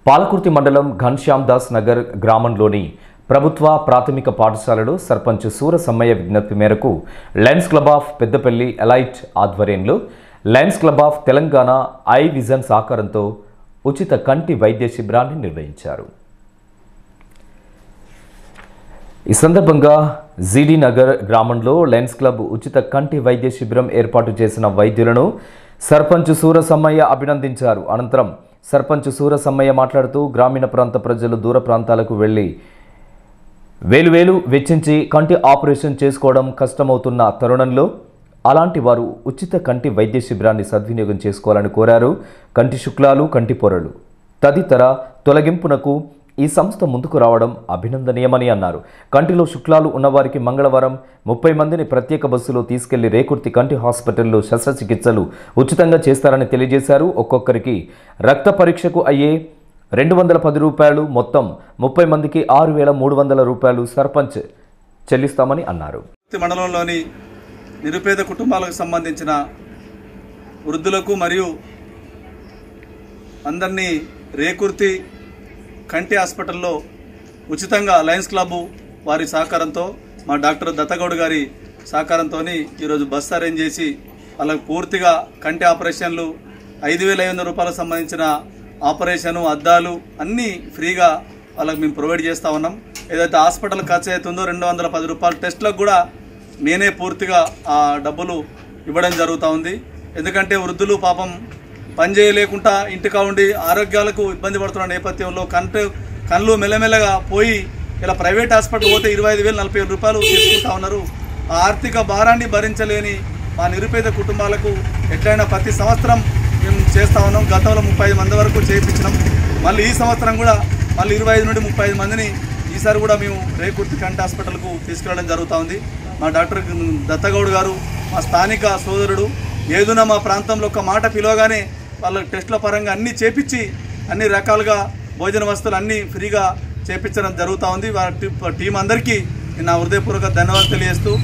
పాలకుర్తి మండలం ఘన్శ్యామ్ దాస్ నగర్ గ్రామంలోని ప్రభుత్వ ప్రాథమిక పాఠశాలలో సర్పంచ్ సూర సమ్మయ్య విజ్ఞప్తి మేరకు Lions Club of Peddapalli Elite ఆధ్వర్యంలో Lions Club of Telangana eye vision సహకారంతో ఉచిత కంటి వైద్య శిబిరాన్ని నిర్వహించారు ఈ సందర్భంగా జీడీ నగర్ గ్రామంలో లయన్స్ క్లబ్ ఉచిత కంటి వైద్య శిబిరం ఏర్పాటు చేసిన వైద్యులను సర్పంచ్ సూర సమ్మయ్య అభినందించారు అనంతరం సర్పంచ్ సూర సమ్మయ్య మాట్లాడుతూ గ్రామీణ ప్రాంత ప్రజలు దూర ప్రాంతాలకు వెళ్లి వేలు వేలు వెచ్చించి కంటి ఆపరేషన్ చేసుకోవడం కష్టమవుతున్న తరుణంలో అలాంటి వారు ఉచిత కంటి వైద్య శిబిరాన్ని సద్వినియోగం చేసుకోవాలని కోరారు కంటి శుక్లాలు కంటి పొరలు తదితర తొలగింపునకు ఈ సంస్థ ముందుకు రావడం అభినందనీయమని అన్నారు కంటిలో శుక్లాలు ఉన్నవారికి మంగళవారం ముప్పై మందిని ప్రత్యేక బస్సులో తీసుకెళ్లి రేకుర్తి కంటి హాస్పిటల్లో శస్త్రచికిత్సలు ఉచితంగా చేస్తారని తెలియజేశారు ఒక్కొక్కరికి రక్త పరీక్షకు అయ్యే రెండు వందల పది రూపాయలు మొత్తం ముప్పై మందికి ఆరు వేల మూడు వందల రూపాయలు సర్పంచ్ చెల్లిస్తామని అన్నారు ప్రతి మండలంలోని నిరుపేద కుటుంబాలకు సంబంధించిన వృద్ధులకు మరియు అందరినీ రేకుర్తి కంటి హాస్పిటల్లో ఉచితంగా లయన్స్ క్లబ్ వారి సహకారంతో మా డాక్టర్ దత్తగౌడ్ గారి సహకారంతో ఈరోజు బస్ అరేంజ్ చేసి వాళ్ళకు పూర్తిగా కంటి ఆపరేషన్లు ఐదు వేల ఐదు వందల రూపాయలకు సంబంధించిన ఆపరేషను అద్దాలు అన్నీ ఫ్రీగా వాళ్ళకి మేము ప్రొవైడ్ చేస్తా ఉన్నాం ఏదైతే హాస్పిటల్ ఖర్చు అవుతుందో రెండు వందల పది రూపాయల టెస్టులకు కూడా నేనే పూర్తిగా ఆ డబ్బులు ఇవ్వడం జరుగుతూ ఉంది ఎందుకంటే వృద్ధులు పాపం పని చేయలేకుండా ఇంటికా ఉండి ఆరోగ్యాలకు ఇబ్బంది పడుతున్న నేపథ్యంలో కంటి కళ్ళు మెల్లమెల్లగా పోయి ఇలా ప్రైవేట్ హాస్పిటల్ పోతే ఇరవై ఐదు వేలు నలభై వేల రూపాయలు తీసుకుంటా ఉన్నారు ఆ ఆర్థిక భారాన్ని భరించలేని మా నిరుపేద కుటుంబాలకు ఎట్లయినా ప్రతి సంవత్సరం మేము చేస్తా ఉన్నాం గతంలో ముప్పై ఐదు మంది వరకు చేయించినాం మళ్ళీ ఈ సంవత్సరం కూడా మళ్ళీ ఇరవై ఐదు నుండి ముప్పై ఐదు మందిని ఈసారి కూడా మేము రేకుర్తి కంటి హాస్పిటల్కు తీసుకెళ్ళడం జరుగుతూ ఉంది మా డాక్టర్ దత్తగౌడ్ గారు మా స్థానిక సోదరుడు ఏదున్నా మా ప్రాంతంలో ఒక మాట పిలవగానే వాళ్ళ టెస్టుల పరంగా అన్నీ చేపించి అన్ని రకాలుగా భోజన వస్తువులు అన్నీ ఫ్రీగా చేపించడం జరుగుతూ ఉంది వారి టీ- టీం అందరికీ నా హృదయపూర్వక ధన్యవాదాలు తెలియజేస్తూ